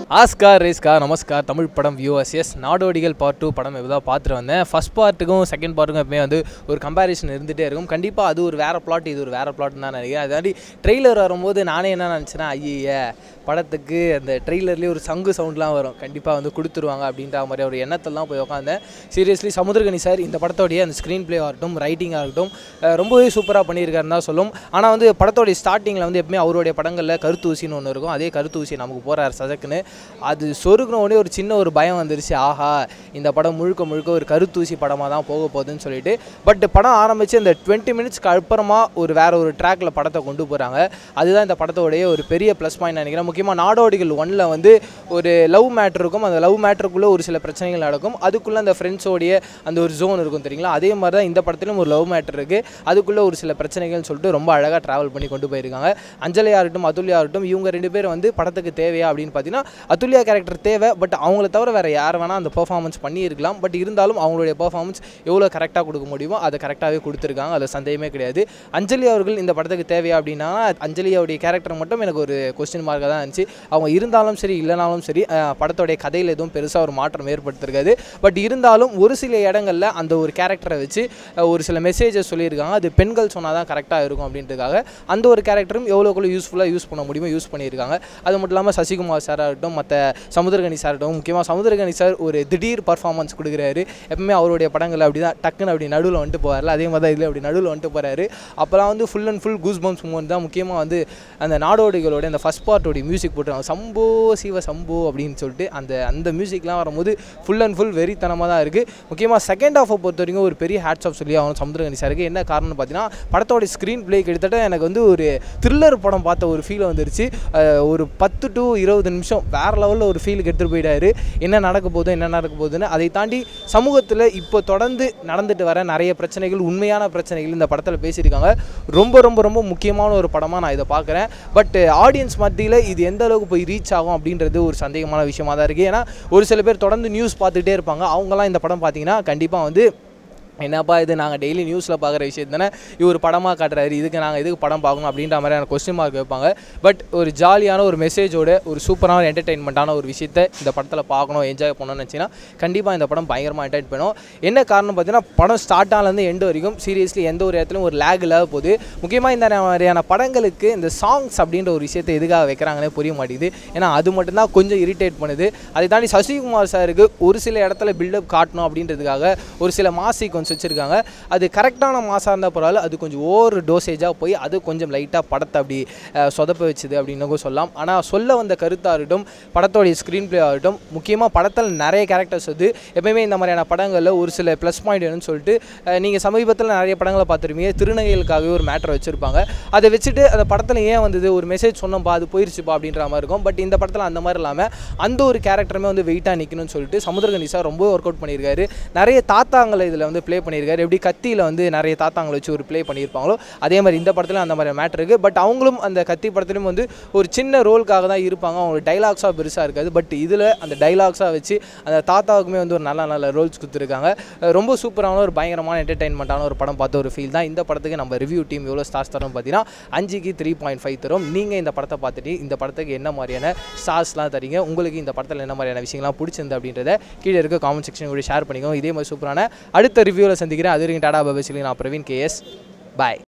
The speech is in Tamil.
ஆஸ்கார் ரேஸ்கா நமஸ்கார் தமிழ் படம் viewers yes Nadodigal part two படம் இப்போ தான் பார்த்துட்டு வந்தேன் ஃபஸ்ட் பார்ட்டுக்கும் செகண்ட் பார்ட்டுக்கும் எப்பவுமே வந்து ஒரு கம்பேரிசன் இருந்துகிட்டே இருக்கும் கண்டிப்பாக அது ஒரு வேறு பிளாட் இது ஒரு வேறு பிளாட்னு தான் நினைக்கிறேன் அதாண்டி ட்ரெய்லர் வரும்போது நானே என்ன நினச்சேன்னா ஐய படத்துக்கு அந்த ட்ரெய்லர்லேயே ஒரு சங்கு சவுண்ட்லாம் வரும் கண்டிப்பாக வந்து கொடுத்துருவாங்க அப்படின்ற மாதிரி ஒரு எண்ணத்தெல்லாம் போய் உட்காந்தேன் சீரியஸ்லி சமுத்திரகனி சார் இந்த படத்தோடைய அந்த ஸ்க்ரீன் ப்ளே ஆகட்டும் ரைட்டிங் ஆகட்டும் அஹ் ரொம்பவே சூப்பராக பண்ணியிருக்காருன்னு தான் சொல்லும் ஆனால் வந்து படத்தோடைய ஸ்டார்டிங்கில் வந்து எப்பவுமே அவருடைய படங்களில் கருத்தூசின்னு ஒன்று இருக்கும் அதே கருத்தூசி நமக்கு போகிறார் சதக்குன்னு அது சொருகின உடனே ஒரு சின்ன ஒரு பயம் வந்துருச்சு ஆஹா இந்த படம் முழுக்க முழுக்க ஒரு கருத்தூசி படமாக தான் போக போகுதுன்னு சொல்லிட்டு பட் படம் ஆரம்பித்து அந்த டுவெண்ட்டி மினிட்ஸ்க்கு அப்புறமா ஒரு வேற ஒரு ட்ராக்ல படத்தை கொண்டு போகிறாங்க அதுதான் இந்த படத்தோடைய ஒரு பெரிய ப்ளஸ் பாயிண்ட் நினைக்கிறேன் முக்கியமாக நாடோடிகள் ஒன்ல வந்து ஒரு லவ் மேட்ரு இருக்கும் அந்த லவ் மேட்ருக்குள்ளே ஒரு சில பிரச்சனைகள் நடக்கும் அதுக்குள்ளே அந்த ஃப்ரெண்ட்ஸோடைய அந்த ஒரு ஜோன் இருக்கும் தெரியுங்களா அதே மாதிரி தான் இந்த படத்துலையும் ஒரு லவ் மேட்ரு இருக்குது அதுக்குள்ளே ஒரு சில பிரச்சனைகள்னு சொல்லிட்டு ரொம்ப அழகாக ட்ராவல் பண்ணி கொண்டு போயிருக்காங்க அஞ்சலியா இருக்கட்டும் அதுல்யா இருக்கட்டும் இவங்க ரெண்டு பேரும் வந்து படத்துக்கு தேவையா அப்படின்னு பார்த்தீங்கன்னா அதுல்யா கேரக்டர் தேவை பட் அவங்கள தவிர வேறு யார் வேணால் அந்த பெர்ஃபார்மன்ஸ் பண்ணியிருக்கலாம் பட் இருந்தாலும் அவங்களுடைய பெர்ஃபார்மன்ஸ் எவ்வளோ கரெக்டாக கொடுக்க முடியுமோ அதை கரெக்டாகவே கொடுத்துருக்காங்க அதில் சந்தேகமே கிடையாது அஞ்சலி அவர்கள் இந்த படத்துக்கு தேவையா அப்படின்னா அஞ்சலியாவுடைய கேரக்டர் மட்டும் எனக்கு ஒரு கொஸ்டின் மார்க்காக தான் இருந்துச்சு அவங்க இருந்தாலும் சரி இல்லைனாலும் சரி அஹ், படத்தோடைய கதையில் எதுவும் பெருசாக ஒரு மாற்றம் ஏற்படுத்திருக்காது பட் இருந்தாலும் ஒரு சில இடங்களில் அந்த ஒரு கேரக்டரை வச்சு அஹ், ஒரு சில மெசேஜஸ் சொல்லியிருக்காங்க அது பெண்கள் சொன்னால் தான் கரெக்டாக இருக்கும் அப்படின்றதுக்காக அந்த ஒரு கேரக்டரும் எவ்வளோக்குள்ள யூஸ்ஃபுல்லாக யூஸ் பண்ண முடியுமோ யூஸ் பண்ணியிருக்காங்க அது மட்டும் இல்லாமல் சசிகுமார் சாராக இருக்கட்டும் மற்ற சமுத்திரகனி சார் இருக்கட்டும் முக்கியமாக சமுத்திரகனி சார் ஒரு திடீர் பர்ஃபார்மன்ஸ் கொடுக்குறாரு எப்பவுமே அவருடைய படங்கள் அப்படி தான் டக்குன்னு அப்படி நடுவில் வந்துட்டு போவார்ல அதே மாதிரி தான் இதில் அப்படி நடுவில் வந்துட்டு போகிறாரு அப்போலாம் வந்து full and full goose bumps moment தான் முக்கியமாக வந்து அந்த நாடோடிகளோட அந்த ஃபஸ்ட் பார்ட்டோடைய மியூசிக் போட்டுருவாங்க சம்போ சிவ சம்போ அப்படின்னு சொல்லிட்டு அந்த அந்த மியூசிக்லாம் வரும்போது ஃபுல் அண்ட் ஃபுல் வெறித்தனமாக தான் இருக்குது முக்கியமாக செகண்ட் ஹாஃபை பொறுத்த வரைக்கும் ஒரு பெரிய ஹேட்ஸ் ஆஃப் சொல்லி அவன் சமுத்திரகனி சாருக்கு என்ன காரணம்னு பார்த்தீங்கன்னா படத்தோட ஸ்க்ரீன் ப்ளே கிட்டத்தட்ட எனக்கு வந்து ஒரு த்ரில்லர் படம் பார்த்த ஒரு ஃபீல் வந்துருச்சு அஹ் ஒரு பத்து டு இருபது நிமிஷம் வேறு லெவலில் ஒரு ஃபீலுக்கு எடுத்துகிட்டு போயிட்டாரு என்ன நடக்க போகுது என்ன நடக்க போகுதுன்னு அதை தாண்டி சமூகத்தில் இப்போ தொடர்ந்து நடந்துட்டு வர நிறைய பிரச்சனைகள் உண்மையான பிரச்சனைகள் இந்த படத்தில் பேசியிருக்காங்க ரொம்ப ரொம்ப ரொம்ப முக்கியமான ஒரு படமாக நான் இதை பார்க்குறேன் பட் ஆடியன்ஸ் மத்தியில் இது எந்த அளவுக்கு போய் ரீச் ஆகும் அப்படின்றது ஒரு சந்தேகமான விஷயமா தான் இருக்குது ஏன்னா ஒரு சில பேர் தொடர்ந்து நியூஸ் பார்த்துக்கிட்டே இருப்பாங்க அவங்கலாம் இந்த படம் பார்த்தீங்கன்னா கண்டிப்பாக வந்து என்னப்பா இது நாங்கள் டெய்லி நியூஸில் பார்க்குற விஷயம் தானே இவர் படமாக காட்டுறாரு இதுக்கு நாங்கள் எதுக்கு படம் பார்க்கணும் அப்படின்ற மாதிரியான கொஸ்டின் மார்க் வைப்பாங்க பட் ஒரு ஜாலியான ஒரு மெசேஜோட ஒரு சூப்பரான ஒரு என்டர்டெயின்மெண்ட்டான ஒரு விஷயத்தை இந்த படத்தில் பார்க்கணும் என்ஜாய் பண்ணணும்னு நினச்சிங்கன்னா கண்டிப்பாக இந்த படம் பயங்கரமாக என்டர்டைன் பண்ணும் என்ன காரணம் பார்த்தீங்கன்னா படம் ஸ்டார்ட் ஆனதுலேருந்து எண்டு வரைக்கும் சீரியஸ்லி எந்த ஒரு இடத்துலையும் ஒரு லேக் இல்லாத போகுது முக்கியமாக இந்த மாதிரியான படங்களுக்கு இந்த சாங்ஸ் அப்படின்ற ஒரு விஷயத்தை எதுக்காக வைக்கிறாங்கன்னே புரிய மாட்டேங்குது ஏன்னா அது மட்டும்தான் கொஞ்சம் இரிட்டேட் பண்ணுது அதை தாண்டி சசிகுமார் சாருக்கு ஒரு சில இடத்துல பில்டப் காட்டணும் அப்படின்றதுக்காக ஒரு சில மாஸ் சீக்வன்ஸ் வச்சுருக்காங்க அது கரெக்டான மாசாக இருந்தால் பரவாயில்ல அது கொஞ்சம் ஓவர் டோசேஜாக போய் அது கொஞ்சம் லைட்டாக படத்தை அப்படி அஹ், சொதப்ப வச்சுது அப்படின்னு கூட சொல்லலாம் ஆனால் சொல்ல வந்த கருத்தாக இருக்கட்டும் படத்தோடைய ஸ்க்ரீன் ப்ளே ஆகட்டும் முக்கியமாக படத்தில் நிறைய கேரக்டர்ஸ் வந்து எப்பயுமே இந்த மாதிரியான படங்களில் ஒரு சில ப்ளஸ் பாயிண்ட் வேணும்னு சொல்லிட்டு நீங்கள் சமீபத்தில் நிறைய படங்களை பார்த்துருப்பீங்க திருநங்கைகளுக்காகவே ஒரு மேட்டர் வச்சுருப்பாங்க அதை வச்சுட்டு அந்த படத்தில் ஏன் வந்தது ஒரு மெசேஜ் சொன்னோம்பா அது போயிருச்சுப்பா அப்படின்ற மாதிரி இருக்கும் பட் இந்த படத்தில் அந்த மாதிரி இல்லாமல் அந்த ஒரு கேரக்டருமே வந்து வெயிட்டாக நிற்கணும்னு சொல்லிட்டு சமுத்திரகனி சார் ரொம்ப ஒர்க் அவுட் பண்ணியிருக்காரு நிறைய தாத்தாங்களை இதில் வந்து ப்ளே பண்ணியிருக்காரு எப்படி கத்தியில் வந்து நிறைய தாத்தாங்களை வச்சு ஒரு ப்ளே பண்ணியிருப்பாங்களோ அதே மாதிரி இந்த படத்தில் அந்த மாதிரி மேட்டர் இருக்குது பட் அவங்களும் அந்த கத்தி படத்துலையும் வந்து ஒரு சின்ன ரோலுக்காக தான் இருப்பாங்க அவங்களுக்கு டைலாக்ஸாக பெருசாக இருக்காது பட் இதில் அந்த டைலாக்ஸாக வச்சு அந்த தாத்தாவுக்குமே வந்து ஒரு நல்ல நல்ல ரோல்ஸ் கொடுத்துருக்காங்க அஹ் ரொம்ப சூப்பரான ஒரு பயங்கரமான என்டர்டைன்மெண்ட்டான ஒரு படம் பார்த்த ஒரு ஃபீல் தான் இந்த படத்துக்கு நம்ம ரிவ்யூ டீம் எவ்வளோ ஸ்டார்ஸ் தரோம் பார்த்தீங்கன்னா அஞ்சுக்கு த்ரீ பாயிண்ட் ஃபைவ் தரும் நீங்கள் இந்த படத்தை பார்த்துட்டு இந்த படத்துக்கு என்ன மாதிரியான ஸ்டார்ஸ்லாம் தரீங்க உங்களுக்கு இந்த படத்தில் என்ன மாதிரியான விஷயங்கள்லாம் பிடிச்சிருந்து அப்படின்றத கீழே இருக்க காமெண்ட் செக்ஷன் கூட ஷேர் பண்ணிக்கோங்க இதே மாதிரி சூப்பரான அடுத்த ரிவ்யூவில் சந்திக்கிறேன் அது வரைக்கும் டாடா பாபா நான் பிரவீன் கேஎஸ் பாய்